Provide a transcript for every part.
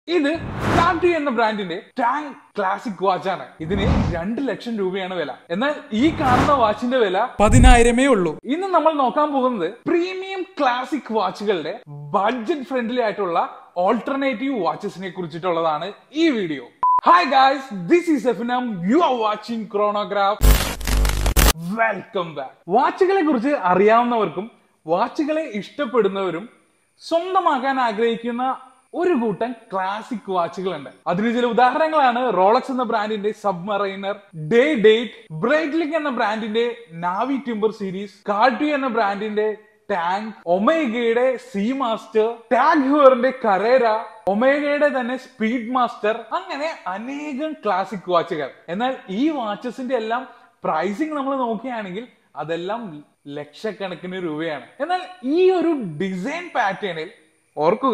ഇത് കാർട്ടി എന്ന ബ്രാൻഡിന്റെ ടാങ് ക്ലാസിക് വാച്ച് ആണ് ഇതിന് രണ്ട് ലക്ഷം രൂപയാണ് വില എന്നാൽ ഈ കാണുന്ന വാച്ചിന്റെ വില പതിനായിരമേ ഉള്ളൂ ഇന്ന് നമ്മൾ നോക്കാൻ പോകുന്നത് പ്രീമിയം ക്ലാസിക് വാച്ചുകളുടെ ബഡ്ജറ്റ് ഫ്രണ്ട്ലി ആയിട്ടുള്ള ഓൾട്ടർനേറ്റീവ് വാച്ചസിനെ കുറിച്ചിട്ടുള്ളതാണ് ഈ video hi guys this is എഫിനം you are watching chronograph welcome back വാച്ചുകളെ കുറിച്ച് അറിയാവുന്നവർക്കും വാച്ചുകളെ ഇഷ്ടപ്പെടുന്നവരും സ്വന്തമാക്കാൻ ആഗ്രഹിക്കുന്ന ഒരു കൂട്ടം ക്ലാസിക് വാച്ചുകളുണ്ട് അതിന് ചില ഉദാഹരണങ്ങളാണ് റോളക്സ് എന്ന ബ്രാൻഡിന്റെ സബ്മറൈനർ ഡേ ഡേറ്റ് ബ്രൈറ്റ്ലിക് എന്ന ബ്രാൻഡിന്റെ നാവി ടിംബർ സീരീസ് കാർട്ടി എന്ന ബ്രാൻഡിന്റെ ടാങ്ക് ഒമേഗയുടെ സി മാസ്റ്റർ ടാഗ് ഹുവറിന്റെ കരേര ഒമേഗയുടെ തന്നെ സ്പീഡ് മാസ്റ്റർ അങ്ങനെ അനേകം ക്ലാസിക് വാച്ചുകൾ എന്നാൽ ഈ വാച്ചസിന്റെ എല്ലാം പ്രൈസിങ് നമ്മൾ നോക്കുകയാണെങ്കിൽ അതെല്ലാം ലക്ഷക്കണക്കിന് രൂപയാണ് എന്നാൽ ഈ ഒരു ഡിസൈൻ പാറ്റേണിൽ ഓർക്കുക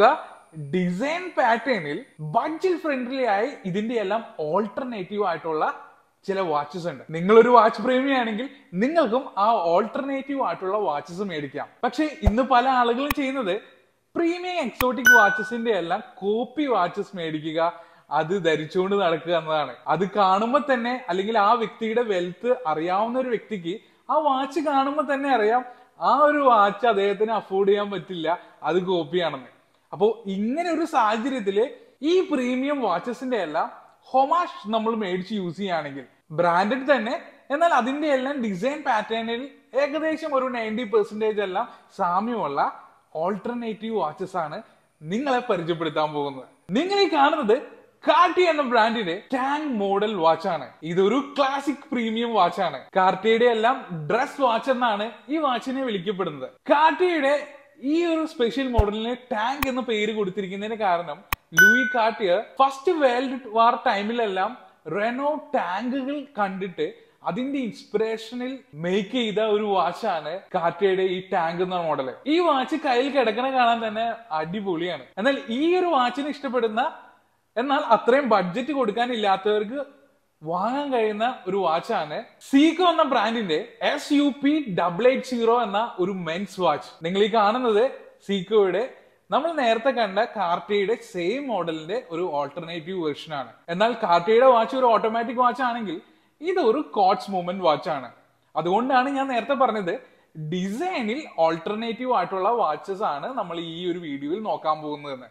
ഡിസൈൻ പാറ്റേണിൽ ബഡ്ജറ്റ് ഫ്രണ്ട്ലി ആയി ഇതിന്റെ എല്ലാം ഓൾട്ടർനേറ്റീവ് ആയിട്ടുള്ള ചില വാച്ചസ് ഉണ്ട് നിങ്ങളൊരു വാച്ച് പ്രേമി ആണെങ്കിൽ നിങ്ങൾക്കും ആ ഓൾട്ടർനേറ്റീവ് ആയിട്ടുള്ള വാച്ചസ് മേടിക്കാം പക്ഷെ ഇന്ന് പല ആളുകളും ചെയ്യുന്നത് പ്രീമിയം എക്സോട്ടിക് വാച്ചസിന്റെ എല്ലാം കോപ്പി വാച്ചസ് മേടിക്കുക അത് ധരിച്ചുകൊണ്ട് നടക്കുക എന്നതാണ് അത് കാണുമ്പോൾ തന്നെ അല്ലെങ്കിൽ ആ വ്യക്തിയുടെ വെൽത്ത് അറിയാവുന്ന ഒരു വ്യക്തിക്ക് ആ വാച്ച് കാണുമ്പോൾ തന്നെ അറിയാം ആ ഒരു വാച്ച് അദ്ദേഹത്തിന് അഫോർഡ് ചെയ്യാൻ പറ്റില്ല അത് കോപ്പിയാണെന്ന് അപ്പോൾ ഇങ്ങനെ ഒരു സാഹചര്യത്തില് ഈ പ്രീമിയം വാച്ചസിന്റെ എല്ലാം ഹൊമാഷ് നമ്മൾ മേടിച്ച് യൂസ് ചെയ്യുകയാണെങ്കിൽ ബ്രാൻഡഡ് തന്നെ എന്നാൽ അതിന്റെ എല്ലാം ഡിസൈൻ പാറ്റേണിൽ ഏകദേശം ഒരു നയൻറ്റി പെർസെന്റേജ് എല്ലാം സാമ്യമുള്ള ഓൾട്ടർനേറ്റീവ് വാച്ചസ് ആണ് നിങ്ങളെ പരിചയപ്പെടുത്താൻ പോകുന്നത് നിങ്ങൾ ഈ കാണുന്നത് കാർട്ടി എന്ന ബ്രാൻഡിന്റെ ടാങ് മോഡൽ വാച്ചാണ് ഇതൊരു ക്ലാസിക് പ്രീമിയം വാച്ചാണ് കാർട്ടിയുടെ എല്ലാം ഡ്രസ് വാച്ച് എന്നാണ് ഈ വാച്ചിനെ വിളിക്കപ്പെടുന്നത് കാർട്ടിയുടെ ഈ ഒരു സ്പെഷ്യൽ മോഡലിന് ടാങ്ക് എന്ന പേര് കൊടുത്തിരിക്കുന്നതിന് കാരണം Louis Cartier first world war ടൈമിലെല്ലാം റെനോ ടാങ്കുകൾ കണ്ടിട്ട് അതിന്റെ ഇൻസ്പിറേഷനിൽ മേക്ക് ചെയ്ത ഒരു വാച്ചാണ് കാർട്ടിയുടെ ഈ ടാങ്ക് എന്ന മോഡൽ ഈ വാച്ച് കയ്യിൽ കിടക്കണ കാണാൻ തന്നെ അടിപൊളിയാണ് എന്നാൽ ഈ ഒരു വാച്ചിന് ഇഷ്ടപ്പെടുന്ന എന്നാൽ അത്രയും ബഡ്ജറ്റ് കൊടുക്കാനില്ലാത്തവർക്ക് വാങ്ങാൻ കഴിയുന്ന ഒരു വാച്ചാണ് സീക്കോ എന്ന ബ്രാൻഡിന്റെ S U P double eight zero എന്ന ഒരു മെൻസ് വാച്ച് നിങ്ങൾ ഈ കാണുന്നത് സീക്കോയുടെ നമ്മൾ നേരത്തെ കണ്ട കാർട്ടിയുടെ സെയിം മോഡലിന്റെ ഒരു ഓൾട്ടർനേറ്റീവ് വെർഷൻ ആണ് എന്നാൽ കാർട്ടിയുടെ വാച്ച് ഒരു ഓട്ടോമാറ്റിക് വാച്ച് ആണെങ്കിൽ ഇത് ഒരു കോട്സ് മൂവ്മെന്റ് വാച്ച് ആണ് അതുകൊണ്ടാണ് ഞാൻ നേരത്തെ പറഞ്ഞത് ഡിസൈനിൽ ഓൾട്ടർനേറ്റീവ് ആയിട്ടുള്ള വാച്ചസ് ആണ് നമ്മൾ ഈ ഒരു വീഡിയോയിൽ നോക്കാൻ പോകുന്നതെന്ന്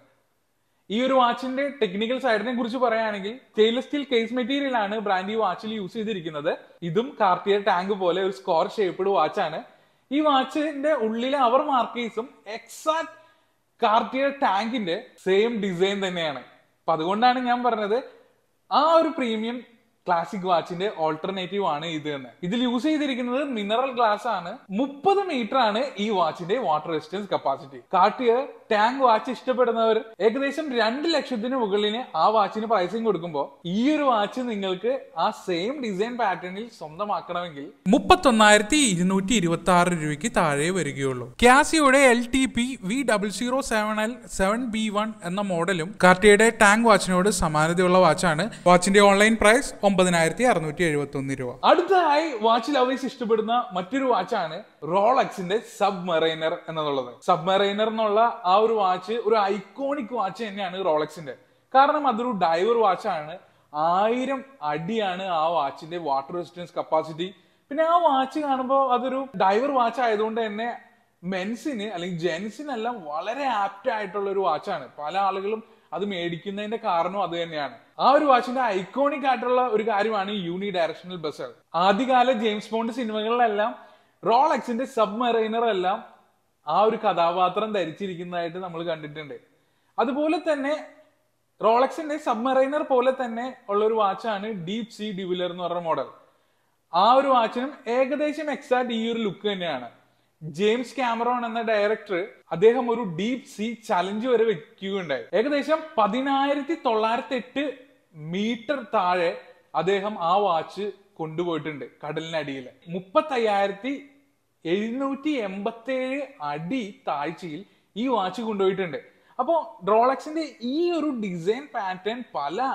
ഈ ഒരു വാച്ചിന്റെ ടെക്നിക്കൽ സൈഡിനെ കുറിച്ച് പറയുകയാണെങ്കിൽ സ്റ്റെയിൻലെസ് സ്റ്റീൽ കേസ് മെറ്റീരിയൽ ആണ് ബ്രാൻഡ് ഈ വാച്ചിൽ യൂസ് ചെയ്തിരിക്കുന്നത് ഇതും കാർട്ടിയർ ടാങ്ക് പോലെ ഒരു സ്കോർ ഷേപ്ഡ് വാച്ചാണ് ഈ വാച്ചിന്റെ ഉള്ളിലെ അവർ മാർക്കേഴ്സും എക്സാക്ട് കാർട്ടിയർ ടാങ്കിന്റെ സെയിം ഡിസൈൻ തന്നെയാണ് അപ്പൊ അതുകൊണ്ടാണ് ഞാൻ പറഞ്ഞത് ആ ഒരു പ്രീമിയം ക്ലാസിക് വാച്ചിന്റെ ഓൾട്ടർനേറ്റീവ് ആണ് ഇത് എന്ന് ഇതിൽ യൂസ് ചെയ്തിരിക്കുന്നത് മിനറൽ ഗ്ലാസ് ആണ് മുപ്പത് മീറ്റർ ആണ് ഈ വാച്ചിന്റെ water resistance capacity Cartier Tank watch ഇഷ്ടപ്പെടുന്നവർ ഏകദേശം രണ്ട് ലക്ഷത്തിന് മുകളിന് ആ വാച്ചിന് പ്രൈസിങ് കൊടുക്കുമ്പോൾ ഈ ഒരു വാച്ച് നിങ്ങൾക്ക് ആ സെയിം ഡിസൈൻ പാറ്റേണിൽ സ്വന്തമാക്കണമെങ്കിൽ മുപ്പത്തൊന്നായിരത്തി ഇരുന്നൂറ്റി ഇരുപത്തി ആറ് രൂപയ്ക്ക് താഴെ വരികയുള്ളൂ കാസിയോയുടെ L T P V double zero seven L seven B one എന്ന മോഡലും കാർട്ടിയുടെ ടാങ്ക് വാച്ചിനോട് സമാനതയുള്ള വാച്ചാണ് വാച്ചിന്റെ ഓൺലൈൻ പ്രൈസ് ഒമ്പതിനായിരത്തി അറുന്നൂറ്റി എഴുപത്തി ഒന്ന് രൂപ അടുത്തതായി വാച്ച് ലവേഴ്സ് ഇഷ്ടപ്പെടുന്ന മറ്റൊരു വാച്ചാണ് റോളക്സിന്റെ സബ് മെറൈനർ എന്നുള്ളത് സബ് മെറൈനർ എന്നുള്ള ആ ഒരു വാച്ച് ഒരു ഐക്കോണിക് വാച്ച് തന്നെയാണ് റോളക്സിന്റെ കാരണം അതൊരു ഡൈവർ വാച്ചാണ് ആയിരം അടിയാണ് ആ വാച്ചിന്റെ വാട്ടർ റെസിസ്റ്റൻസ് കപ്പാസിറ്റി പിന്നെ ആ വാച്ച് കാണുമ്പോൾ അതൊരു ഡൈവർ വാച്ച് ആയതുകൊണ്ട് തന്നെ മെൻസിന് അല്ലെങ്കിൽ ജെൻസിനെല്ലാം വളരെ ആപ്റ്റ് ആയിട്ടുള്ള ഒരു വാച്ചാണ് പല ആളുകളും അത് മേടിക്കുന്നതിന്റെ കാരണം അത് തന്നെയാണ് ആ ഒരു വാച്ചിന്റെ ഐക്കോണിക് ആയിട്ടുള്ള ഒരു കാര്യമാണ് യൂണി ഡയറക്ഷണൽ ബസർ ആദ്യകാല ജെയിംസ് ബോണ്ട് സിനിമകളിലെല്ലാം റോളക്സിന്റെ സബ് മെറൈനർ എല്ലാം ആ ഒരു കഥാപാത്രം ധരിച്ചിരിക്കുന്നതായിട്ട് നമ്മൾ കണ്ടിട്ടുണ്ട് അതുപോലെ തന്നെ റോളക്സിന്റെ സബ്മറൈനർ പോലെ തന്നെ ഉള്ള ഒരു വാച്ചാണ് ഡീപ് സീ ഡിവിലർ എന്ന് പറഞ്ഞ മോഡൽ ആ ഒരു വാച്ചിനും ഏകദേശം എക്സാക്ട് ഈ ഒരു ലുക്ക് തന്നെയാണ് ജെയിംസ് ക്യാമറോൺ എന്ന ഡയറക്ടർ അദ്ദേഹം ഒരു ഡീപ് സീ ചലഞ്ച് വരെ വെക്കുകയുണ്ടായി ഏകദേശം പതിനായിരത്തി തൊള്ളായിരത്തി എട്ട് മീറ്റർ താഴെ അദ്ദേഹം ആ വാച്ച് കൊണ്ടുപോയിട്ടുണ്ട് കടലിനടിയിൽ മുപ്പത്തയ്യായിരത്തി എഴുന്നൂറ്റി എൺപത്തി ഏഴ് അടി താഴ്ചയിൽ ഈ വാച്ച് കൊണ്ടുപോയിട്ടുണ്ട് അപ്പോൾ റോളക്സിന്റെ ഈ ഒരു ഡിസൈൻ പാറ്റേൺ പല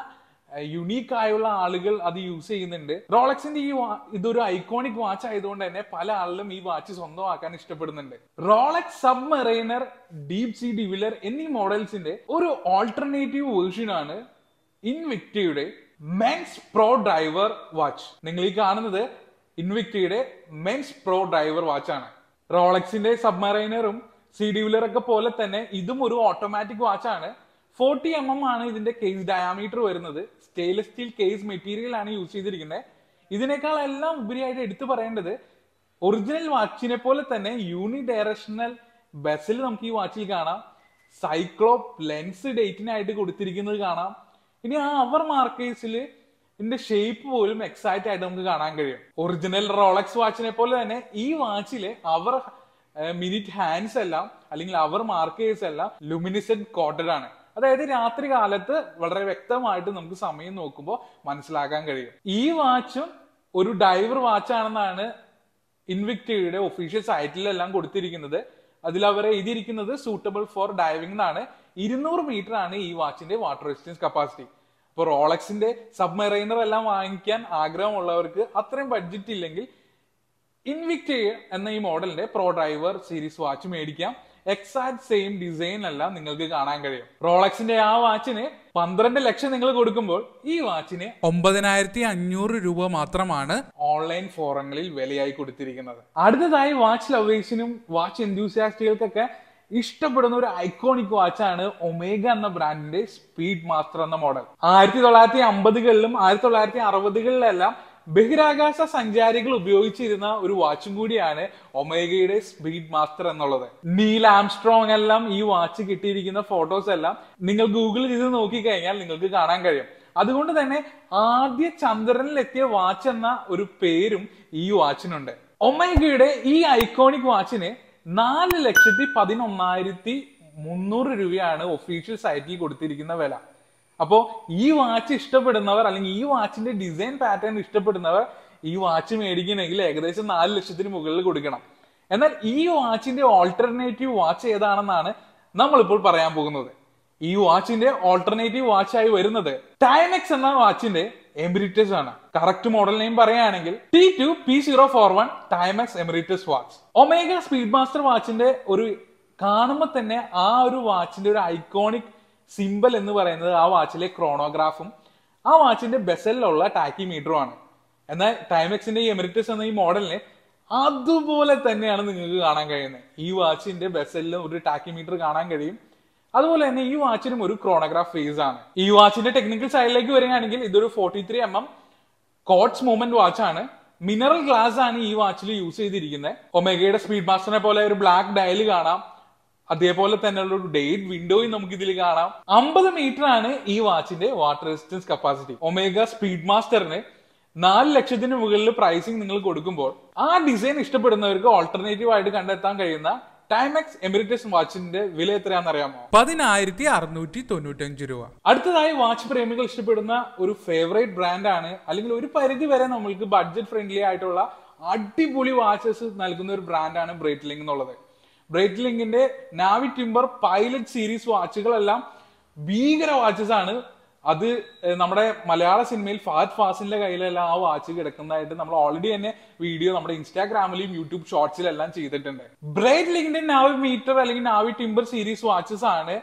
യുണീക്ക് ആയുള്ള ആളുകൾ അത് യൂസ് ചെയ്യുന്നുണ്ട് റോളക്സിന്റെ ഈ വാ- ഇതൊരു ഐക്കോണിക് വാച്ച് ആയതുകൊണ്ട് തന്നെ പല ആളുകളും ഈ വാച്ച് സ്വന്തമാക്കാൻ ഇഷ്ടപ്പെടുന്നുണ്ട് Rolex Submariner deep sea dweller എന്നീ മോഡൽസിന്റെ ഒരു ഓൾട്ടർനേറ്റീവ് വേർഷൻ ആണ് ഇൻവിക്റ്റയുടെ മെൻസ് പ്രോ ഡ്രൈവർ വാച്ച് നിങ്ങൾ ഈ കാണുന്നത് ഇൻവിക്റ്റയുടെ മെൻസ് പ്രോ ഡ്രൈവർ വാച്ച് ആണ് റോളക്സിന്റെ സബ്മറൈനറും സി ഡിവിലർ ഒക്കെ പോലെ തന്നെ ഇതും ഒരു ഓട്ടോമാറ്റിക് വാച്ച് ആണ് ഫോർട്ടി എം എം ആണ് ഇതിന്റെ കേസ് ഡയാമീറ്റർ വരുന്നത് സ്റ്റെയിൻലെസ് സ്റ്റീൽ കേസ് മെറ്റീരിയൽ ആണ് യൂസ് ചെയ്തിരിക്കുന്നത് ഇതിനേക്കാൾ എല്ലാം ഉപരിയായിട്ട് എടുത്തു പറയേണ്ടത് ഒറിജിനൽ വാച്ചിനെ പോലെ തന്നെ യൂണി ഡയറക്ഷണൽ ബസ്സിൽ നമുക്ക് ഈ വാച്ചിൽ കാണാം സൈക്ലോപ്പ് ലെൻസ് ഡേറ്റിനായിട്ട് കൊടുത്തിരിക്കുന്നത് കാണാം ഇനി ആ അവർ മാർക്കേഴ്സിൽ ഇതിന്റെ ഷേപ്പ് പോലും എക്സൈറ്റ് ആയിട്ട് നമുക്ക് കാണാൻ കഴിയും ഒറിജിനൽ റോളക്സ് വാച്ചിനെ പോലെ തന്നെ ഈ വാച്ചില് അവർ മിനിറ്റ് ഹാൻഡ്സ് എല്ലാം അല്ലെങ്കിൽ അവർ മാർക്കേഴ്സ് എല്ലാം ലുമിനിസെന്റ് കോട്ടഡ് ആണ് അതായത് രാത്രി കാലത്ത് വളരെ വ്യക്തമായിട്ട് നമുക്ക് സമയം നോക്കുമ്പോൾ മനസ്സിലാക്കാൻ കഴിയും ഈ വാച്ചും ഒരു ഡൈവർ വാച്ചാണെന്നാണ് ഇൻവിക്റ്റയുടെ ഒഫീഷ്യൽ സൈറ്റിലെല്ലാം കൊടുത്തിരിക്കുന്നത് അതിൽ അവർ എഴുതിയിരിക്കുന്നത് സൂട്ടബിൾ ഫോർ ഡൈവിംഗ് എന്നാണ് ഇരുന്നൂറ് മീറ്റർ ആണ് ഈ വാച്ചിന്റെ വാട്ടർ റെസിസ്റ്റൻസ് കപ്പാസിറ്റി ഇപ്പോൾ റോളക്സിന്റെ സബ്മറൈനർ എല്ലാം വാങ്ങിക്കാൻ ആഗ്രഹമുള്ളവർക്ക് അത്രയും ബഡ്ജറ്റ് ഇല്ലെങ്കിൽ ഇൻവിക്റ്റ് എന്ന ഈ മോഡലിന്റെ പ്രോ ഡ്രൈവർ സീരീസ് വാച്ച് മേടിക്കാം എക്സാക്ട് സെയിം ഡിസൈൻ എല്ലാം നിങ്ങൾക്ക് കാണാൻ കഴിയും റോളക്സിന്റെ ആ വാച്ചിന് പന്ത്രണ്ട് ലക്ഷം നിങ്ങൾ കൊടുക്കുമ്പോൾ ഈ വാച്ചിന് ഒമ്പതിനായിരത്തി അഞ്ഞൂറ് രൂപ മാത്രമാണ് ഓൺലൈൻ ഫോറങ്ങളിൽ വിലയായി കൊടുത്തിരിക്കുന്നത് അടുത്തതായി വാച്ച് ലവേഴ്സിനും വാച്ച് എന്തൂസിയാസ്റ്റുകൾക്കൊക്കെ ഇഷ്ടപ്പെടുന്ന ഒരു ഐക്കോണിക് വാച്ചാണ് ഒമേഗ എന്ന ബ്രാൻഡിന്റെ സ്പീഡ് മാസ്റ്റർ എന്ന മോഡൽ ആയിരത്തി തൊള്ളായിരത്തി അമ്പതുകളിലും ആയിരത്തി തൊള്ളായിരത്തി അറുപതുകളിലെല്ലാം ബഹിരാകാശ സഞ്ചാരികൾ ഉപയോഗിച്ചിരുന്ന ഒരു വാച്ചും കൂടിയാണ് ഒമേഗയുടെ സ്പീഡ് മാസ്റ്റർ എന്നുള്ളത് നീൽ ആംസ്ട്രോങ് എല്ലാം ഈ വാച്ച് കിട്ടിയിരിക്കുന്ന ഫോട്ടോസ് എല്ലാം നിങ്ങൾ ഗൂഗിൾ ചെയ്ത് നോക്കിക്കഴിഞ്ഞാൽ നിങ്ങൾക്ക് കാണാൻ കഴിയും അതുകൊണ്ട് തന്നെ ആദ്യ ചന്ദ്രനിൽ എത്തിയ വാച്ച് എന്ന ഒരു പേരും ഈ വാച്ചിനുണ്ട് ഒമേഗയുടെ ഈ ഐക്കോണിക് വാച്ചിന് നാല് ലക്ഷത്തി പതിനൊന്നായിരത്തി മുന്നൂറ് രൂപയാണ് ഒഫീഷ്യൽ സൈറ്റിൽ കൊടുത്തിരിക്കുന്ന വില അപ്പോ ഈ വാച്ച് ഇഷ്ടപ്പെടുന്നവർ അല്ലെങ്കിൽ ഈ വാച്ചിന്റെ ഡിസൈൻ പാറ്റേൺ ഇഷ്ടപ്പെടുന്നവർ ഈ വാച്ച് മേടിക്കണമെങ്കിൽ ഏകദേശം നാല് ലക്ഷത്തിന് മുകളിൽ കൊടുക്കണം എന്നാൽ ഈ വാച്ചിന്റെ ഓൾട്ടർനേറ്റീവ് വാച്ച് ഏതാണെന്നാണ് നമ്മളിപ്പോൾ പറയാൻ പോകുന്നത് ഈ വാച്ചിന്റെ ഓൾട്ടർനേറ്റീവ് വാച്ചായി വരുന്നത് ടൈമെക്സ് എന്ന വാച്ചിന്റെ എമിറിറ്റസ് ആണ് കറക്റ്റ് മോഡൽ നെയിം പറയുകയാണെങ്കിൽ T two P zero four one Timex Emeritus watch Omega Speedmaster വാച്ചിന്റെ ഒരു കാണുമ്പോൾ തന്നെ ആ ഒരു വാച്ചിന്റെ ഒരു ഐക്കോണിക് സിമ്പൽ എന്ന് പറയുന്നത് ആ വാച്ചിലെ ക്രോണോഗ്രാഫും ആ വാച്ചിന്റെ ബെസലിലുള്ള ടാക്കി മീറ്ററും ആണ് എന്നാൽ ടൈമെക്സിന്റെ ഈ എമിറിറ്റസ് എന്ന ഈ മോഡലിന് അതുപോലെ തന്നെയാണ് നിങ്ങൾക്ക് കാണാൻ കഴിയുന്നത് ഈ വാച്ചിന്റെ ബെസലിൽ ഒരു ടാക്കി മീറ്റർ കാണാൻ കഴിയും അതുപോലെ തന്നെ ഈ വാച്ചിനും ഒരു ക്രോണോഗ്രാഫ് ഫേസ് ആണ് ഈ വാച്ചിന്റെ ടെക്നിക്കൽ സൈഡിലേക്ക് വരികയാണെങ്കിൽ ഇതൊരു forty three M M quartz movement watch ആണ് മിനറൽ ഗ്ലാസ് ആണ് ഈ വാച്ചിൽ യൂസ് ചെയ്തിരിക്കുന്നത് ഒമേഗയുടെ സ്പീഡ് മാസ്റ്ററിനെ പോലെ ഒരു ബ്ലാക്ക് ഡയൽ കാണാം അതേപോലെ തന്നെ ഒരു ഡേറ്റ് വിൻഡോയും നമുക്ക് ഇതിൽ കാണാം അമ്പത് മീറ്റർ ആണ് ഈ വാച്ചിന്റെ വാട്ടർ റെസിസ്റ്റൻസ് കപ്പാസിറ്റി ഒമേഗ സ്പീഡ് മാസ്റ്ററിന് നാല് ലക്ഷത്തിന് മുകളിൽ പ്രൈസിങ് നിങ്ങൾ കൊടുക്കുമ്പോൾ ആ ഡിസൈൻ ഇഷ്ടപ്പെടുന്നവർക്ക് ഓൾട്ടർനേറ്റീവ് ആയിട്ട് കണ്ടെത്താൻ കഴിയുന്ന ടൈമെക്സ് എമിറിറ്റസ് വാച്ചിന്റെ വില എത്രയാണെന്ന് അറിയാമോ പതിനായിരത്തി അറുന്നൂറ്റി തൊണ്ണൂറ്റഞ്ച് രൂപ അടുത്തതായി വാച്ച് പ്രേമികൾ ഇഷ്ടപ്പെടുന്ന ഒരു ഫേവറേറ്റ് ബ്രാൻഡ് ആണ് അല്ലെങ്കിൽ ഒരു പരിധി വരെ നമ്മൾക്ക് ബഡ്ജറ്റ് ഫ്രണ്ട്ലി ആയിട്ടുള്ള അടിപൊളി വാച്ചസ് നൽകുന്ന ഒരു ബ്രാൻഡാണ് ബ്രേറ്റ്ലിംഗ് എന്നുള്ളത് ബ്രേറ്റ്ലിംഗിന്റെ നാവി ടിംബർ പൈലറ്റ് സീരീസ് വാച്ചുകളെല്ലാം ഭീകര വാച്ചസ് ആണ് അത് ഏഹ്, നമ്മുടെ മലയാള സിനിമയിൽ ഫാറ്റ് ഫാസിന്റെ കയ്യിലെല്ലാം ആ വാച്ച് കിടക്കുന്നതായിട്ട് നമ്മൾ ഓൾറെഡി തന്നെ വീഡിയോ നമ്മുടെ ഇൻസ്റ്റാഗ്രാമിലും യൂട്യൂബ് ഷോർട്സിലെല്ലാം ചെയ്തിട്ടുണ്ട് ബ്രൈറ്റ് ലിങ്കിന്റെ നാവി മീറ്റർ അല്ലെങ്കിൽ നാവി ടിംബർ സീരീസ് വാച്ചസ് ആണ്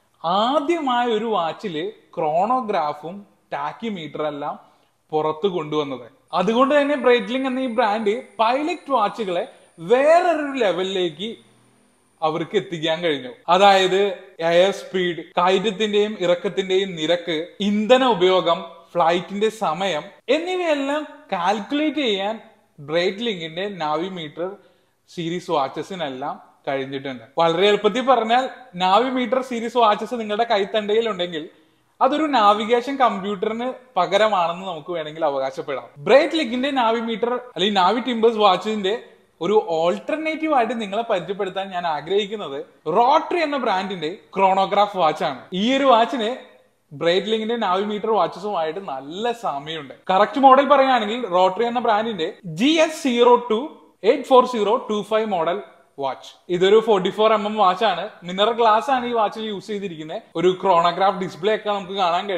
ആദ്യമായ ഒരു വാച്ചില് ക്രോണോഗ്രാഫും ടാക്കി മീറ്റർ എല്ലാം പുറത്തു കൊണ്ടുവന്നത് അതുകൊണ്ട് തന്നെ ബ്രൈറ്റ്ലിംഗ് എന്ന ഈ ബ്രാൻഡ് പൈലറ്റ് വാച്ചുകളെ വേറൊരു ലെവലിലേക്ക് അവർക്ക് എത്തിക്കാൻ കഴിഞ്ഞു അതായത് എയർ സ്പീഡ് കയറ്റത്തിന്റെയും ഇറക്കത്തിന്റെയും നിരക്ക് ഇന്ധന ഉപയോഗം ഫ്ലൈറ്റിന്റെ സമയം എന്നിവയെല്ലാം കാൽക്കുലേറ്റ് ചെയ്യാൻ ബ്രേറ്റ് ലിങ്കിന്റെ നാവി മീറ്റർ സീരീസ് വാച്ചസിനെല്ലാം കഴിഞ്ഞിട്ടുണ്ട് വളരെ എളുപ്പത്തിൽ പറഞ്ഞാൽ നാവി മീറ്റർ സീരീസ് വാച്ചസ് നിങ്ങളുടെ കൈത്തണ്ടയിൽ ഉണ്ടെങ്കിൽ അതൊരു നാവിഗേഷൻ കമ്പ്യൂട്ടറിന് പകരമാണെന്ന് നമുക്ക് വേണമെങ്കിൽ അവകാശപ്പെടാം ബ്രേറ്റ് ലിങ്കിന്റെ നാവി മീറ്റർ അല്ലെങ്കിൽ നാവി ടിംബേഴ്സ് വാച്ചിന്റെ ഒരു ഓൾട്ടർനേറ്റീവ് ആയിട്ട് നിങ്ങളെ പരിചയപ്പെടുത്താൻ ഞാൻ ആഗ്രഹിക്കുന്നത് റോട്ടറി എന്ന ബ്രാൻഡിന്റെ ക്രോണോഗ്രാഫ് വാച്ചാണ് ഈ ഒരു വാച്ചിന് ബ്രേറ്റ്ലിംഗിന്റെ നാവി മീറ്റർ വാച്ചസുമായിട്ട് നല്ല സാമ്യമുണ്ട് കറക്റ്റ് മോഡൽ പറയുകയാണെങ്കിൽ റോട്ടറി എന്ന ബ്രാൻഡിന്റെ G S zero two eight four zero two five model watch ഇതൊരു forty four M M watch ആണ് മിനറൽ ഗ്ലാസ് ആണ് ഈ വാച്ചിൽ യൂസ് ചെയ്തിരിക്കുന്നത് ഒരു ക്രോണോഗ്രാഫ് ഡിസ്പ്ലേ ഒക്കെ നമുക്ക് കാണാൻ കഴിയും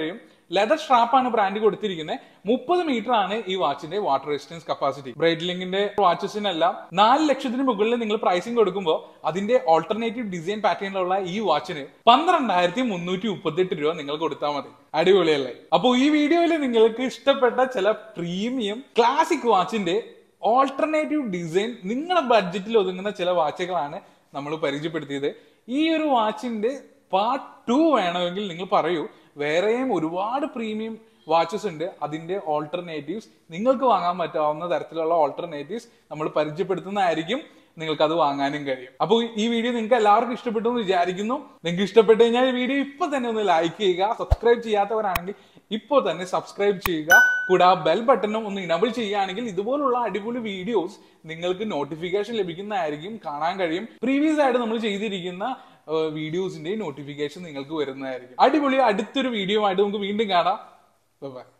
ലെതർ സ്ട്രാപ്പ് ആണ് ബ്രാൻഡ് കൊടുത്തിരിക്കുന്നത് മുപ്പത് മീറ്റർ ആണ് ഈ വാച്ചിന്റെ വാട്ടർ റെസിസ്റ്റൻസ് കപ്പാസിറ്റി ബ്രൈറ്റ്ലിംഗിന്റെ വാച്ചസിനെല്ലാം നാല് ലക്ഷത്തിന് മുകളിൽ നിങ്ങൾ പ്രൈസിംഗ് കൊടുക്കുമ്പോൾ അതിന്റെ ഓൾട്ടർനേറ്റീവ് ഡിസൈൻ പാറ്റേണിലുള്ള ഈ വാച്ചിന് പന്ത്രണ്ടായിരത്തി മുന്നൂറ്റി മുപ്പത്തെട്ട് രൂപ നിങ്ങൾ കൊടുത്താൽ മതി അടിപൊളിയല്ലേ അപ്പോൾ ഈ വീഡിയോയിൽ നിങ്ങൾക്ക് ഇഷ്ടപ്പെട്ട ചില പ്രീമിയം ക്ലാസിക് വാച്ചിന്റെ ഓൾട്ടർനേറ്റീവ് ഡിസൈൻ നിങ്ങളുടെ ബഡ്ജറ്റിൽ ഒതുങ്ങുന്ന ചില വാച്ചുകളാണ് നമ്മൾ പരിചയപ്പെടുത്തിയത് ഈ ഒരു വാച്ചിന്റെ പാർട്ട് ടു വേണമെങ്കിൽ നിങ്ങൾ പറയൂ വേറെയും ഒരുപാട് പ്രീമിയം വാച്ചസ് ഉണ്ട് അതിന്റെ ഓൾട്ടർനേറ്റീവ്സ് നിങ്ങൾക്ക് വാങ്ങാൻ പറ്റാവുന്ന തരത്തിലുള്ള ഓൾട്ടർനേറ്റീവ്സ് നമ്മൾ പരിചയപ്പെടുത്തുന്നതായിരിക്കും നിങ്ങൾക്ക് അത് വാങ്ങാനും കഴിയും അപ്പോൾ ഈ വീഡിയോ നിങ്ങൾക്ക് എല്ലാവർക്കും ഇഷ്ടപ്പെട്ടു എന്ന് വിചാരിക്കുന്നു നിങ്ങൾക്ക് ഇഷ്ടപ്പെട്ടു കഴിഞ്ഞാൽ ഈ വീഡിയോ ഇപ്പൊ തന്നെ ഒന്ന് ലൈക്ക് ചെയ്യുക സബ്സ്ക്രൈബ് ചെയ്യാത്തവരാണെങ്കിൽ ഇപ്പോൾ തന്നെ സബ്സ്ക്രൈബ് ചെയ്യുക കൂടെ ആ ബെൽ ബട്ടണും ഒന്ന് ഇനബിൾ ചെയ്യുകയാണെങ്കിൽ ഇതുപോലുള്ള അടിപൊളി വീഡിയോസ് നിങ്ങൾക്ക് നോട്ടിഫിക്കേഷൻ ലഭിക്കുന്നതായിരിക്കും കാണാൻ കഴിയും പ്രീവിയസ് ആയിട്ട് നമ്മൾ ചെയ്തിരിക്കുന്ന വീഡിയോസിന്റെ നോട്ടിഫിക്കേഷൻ നിങ്ങൾക്ക് വരുന്നതായിരിക്കും അടിപൊളി അടുത്തൊരു വീഡിയോ ആയിട്ട് നമുക്ക് വീണ്ടും കാണാം ബൈ